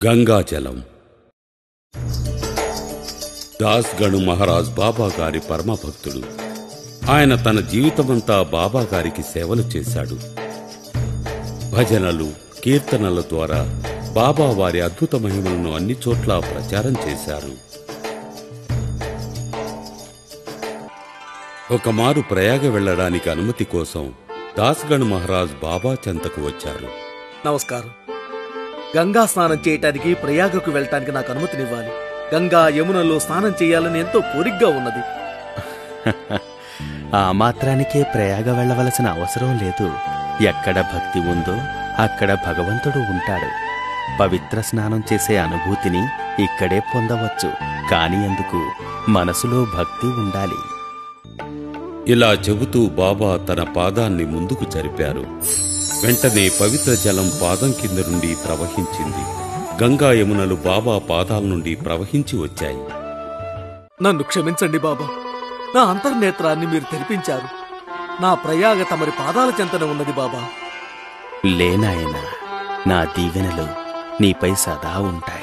గంగాజలం దాస్గణు మహారాజ్ బాబా గారి పరమభక్తుడు ఆయన తన జీవితమంతా బాబా గారికి సేవలు చేశాడు భజనలు కీర్తనల ద్వారా బాబా వారి అద్భుత మహిమలను అన్ని చోట్ల ప్రచారం చేశారు ఒకమారు ప్రయాగ వెళ్ళడానికి అనుమతి కోసం దాస్గణ్ మహారాజ్ బాబా చెంతకు వచ్చారు నమస్కారం గంగా స్నానం చేయటానికి ప్రయాగకు వెళ్ళటానికి నాకు అనుమతినివ్వాలి గంగా యమునలో స్నానం చేయాలని ఎంతో కోరికగా ఉన్నది ఆ మాత్రానికే ప్రయాగ వెళ్ళవలసిన అవసరం లేదు ఎక్కడ భక్తి ఉందో అక్కడ భగవంతుడు ఉంటాడు పవిత్ర స్నానం చేసే అనుభూతిని ఇక్కడే పొందవచ్చు కాని ఎందుకు మనసులో భక్తి ఉండాలి ఇలా చెబుతూ బాబా తన పాదాన్ని ముందుకు జరిపారు వెంటనే పవిత్ర జలం పాదం కింద నుండి ప్రవహించింది గంగా యమునలు బాబా పాదాల నుండి ప్రవహించి వచ్చాయి నన్ను క్షమించండి బాబా నా అంతర్నేత్రాన్ని మీరు తెరిపించారు నా ప్రయాగ తమరి పాదాల చెంతన ఉన్నది బాబా లేనాయన నా దీవెనలు నీపై సదా ఉంటాయి